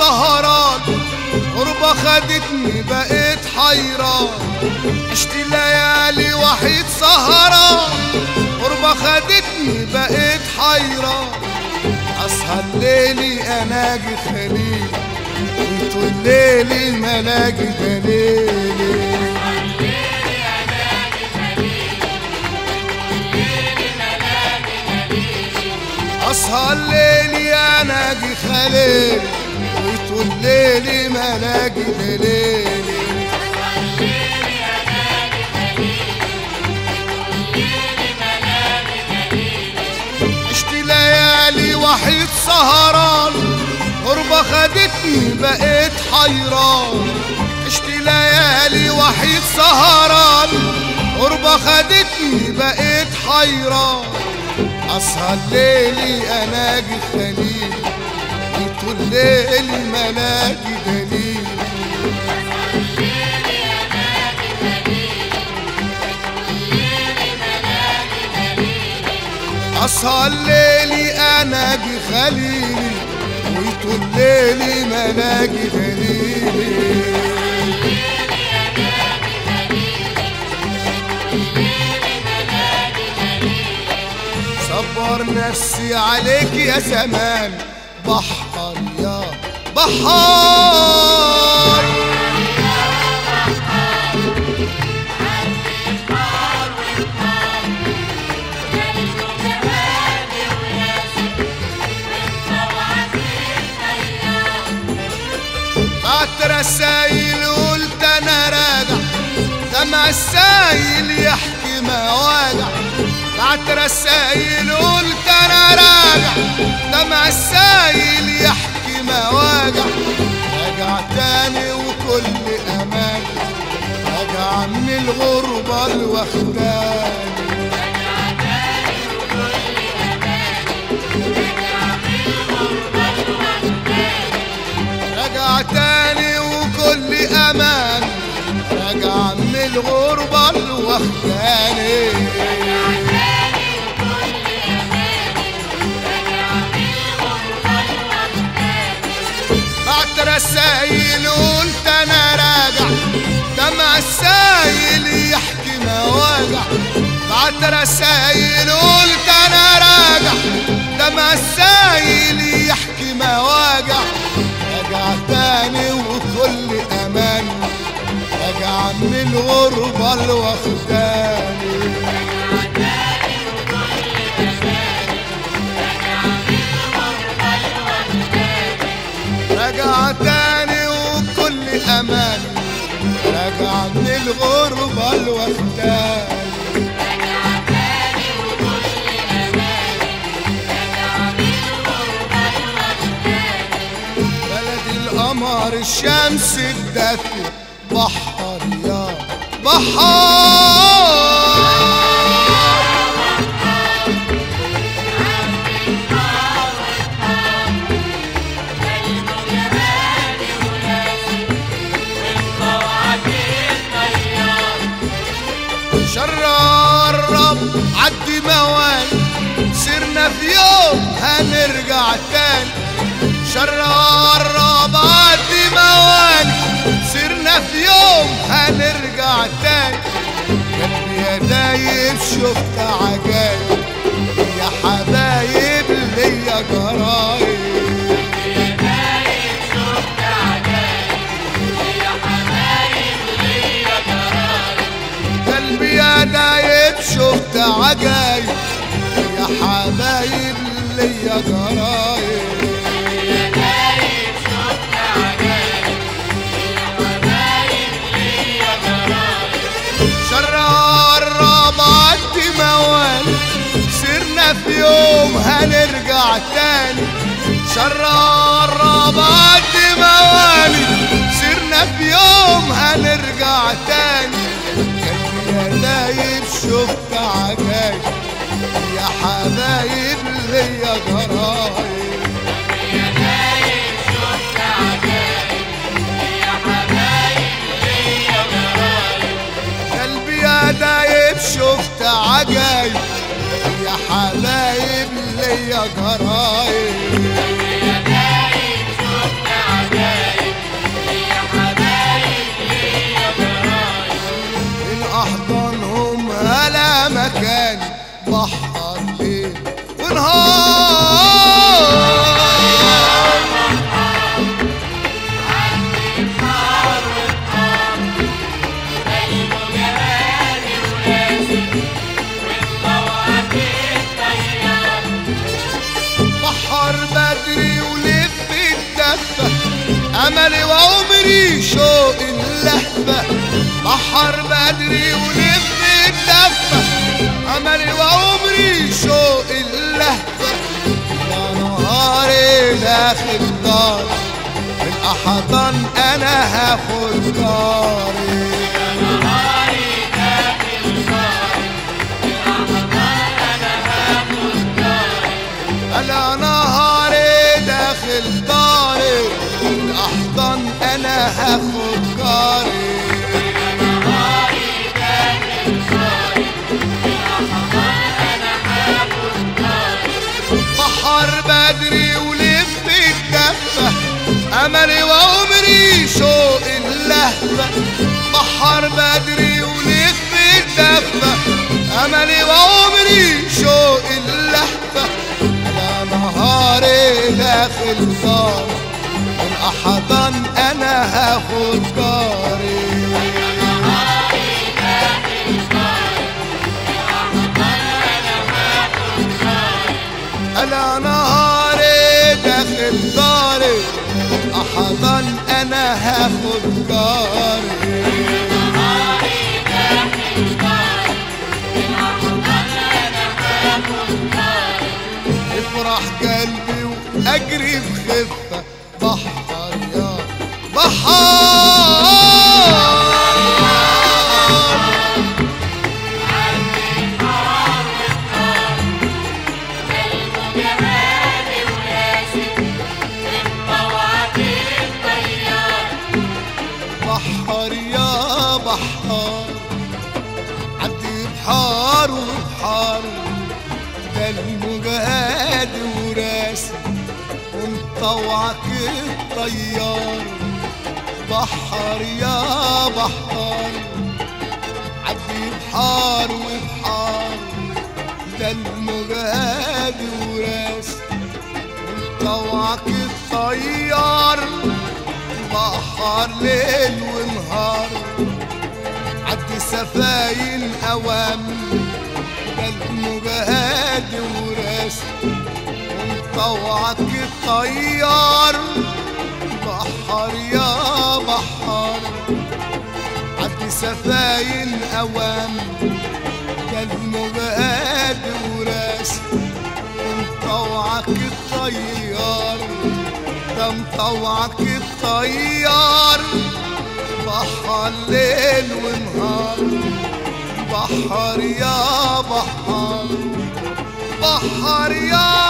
سهران غربة خدتني بقيت حيران عشت ليالي وحيد سهران غربة خدتني بقيت حيران أسهر ليلي أناجي خليل وطول ليلي ملاقي دليلي اسهر ليلي اناجي خليل وطول ليلي ملاقي دليلي عشت ليالي وحيد سهران غربة خدتني بقيت حيران عشت ليالي وحيد سهران غربة خدتني بقيت حيران اسهر ليلي اناجي خليل وطول ليلي ملاقي دليل اسهر ليلي اناجي خليلي وطول ليلي ملاقي دليلي صبر نفسي عليك يا زمان بحر يا بحار بعت رسايل قلت انا راجع دمع السايل يحكي مواجع بعت رسايل قلت انا راجع دمع السايل يحكي مواجع راجع تاني وكل امان راجع من الغربة الوحداني راجع تاني وكل امان راجع من الغربة الوحداني بعت رسايل قلت انا راجع دمع السايل يحكي مواجع بعت رسايل قلت انا راجع دمع السايل يحكي مواجع راجع تاني وكل امان راجع من الغربة الوحداني رجع تاني وكل امان رجع من الغربة الوحداني بلد القمر الشمس الدافية بحر يا بحر شرار رب عدي موال سرنا في يوم هنرجع تاني شرار رب عدي موال سرنا في يوم هنرجع تاني قلبي يا دايب شفت عجايب يا حبايب ليا جرايب قلبي يا دايب شفت عجايب يا حبايب ليا جرايب شرار ربعت موال سرنا في يوم هنرجع تاني شرار ربعت موالي سرنا في يوم هنرجع تاني قلبي يا دايب شفت عجايب يا حبايب ليا جرايب قلبي يا دايب شفت عجايب يا حبايب ليا جرايب مكاني بحر ليل ونهار بحر بدري ولف الدفة أملي وعمري شوق اللهفة بحر بدري ولف الدفة أملي وعمري شوق اللهفة يا نهاري داخل دار من أحضن أنا هاخد جاري على نهاري داخل داري الأحضان أنا هاخد جاري بحر بدري ولف الدفة أملي وعمري شوق اللهفة بحر بدري ولف الدفة أملي وعمري شوق اللهفة على نهاري داخل دار من أحضن أنا هاخد جاري على نهاري داخل داري من أحضن أنا هاخد جاري يفرح قلبي واجري بخفه بحر يا بحر بحر يا بحر عدي بحار وبحار ده المجهد وراسي ومطوعك الطيار بحر يا بحر عدي بحار وبحار ده المجهد وراسي ومطوعك الطيار بحر ليل ونهار عدي سفاين اوام ده المجهد وراسي ومطوعك الطيار بحر يا بحر عدي سفاين اوام ده المجهد وراسي ومطوعك الطيار ده مطوعك الطيار بحر ليل ونهار بحر يا بحر بحر يا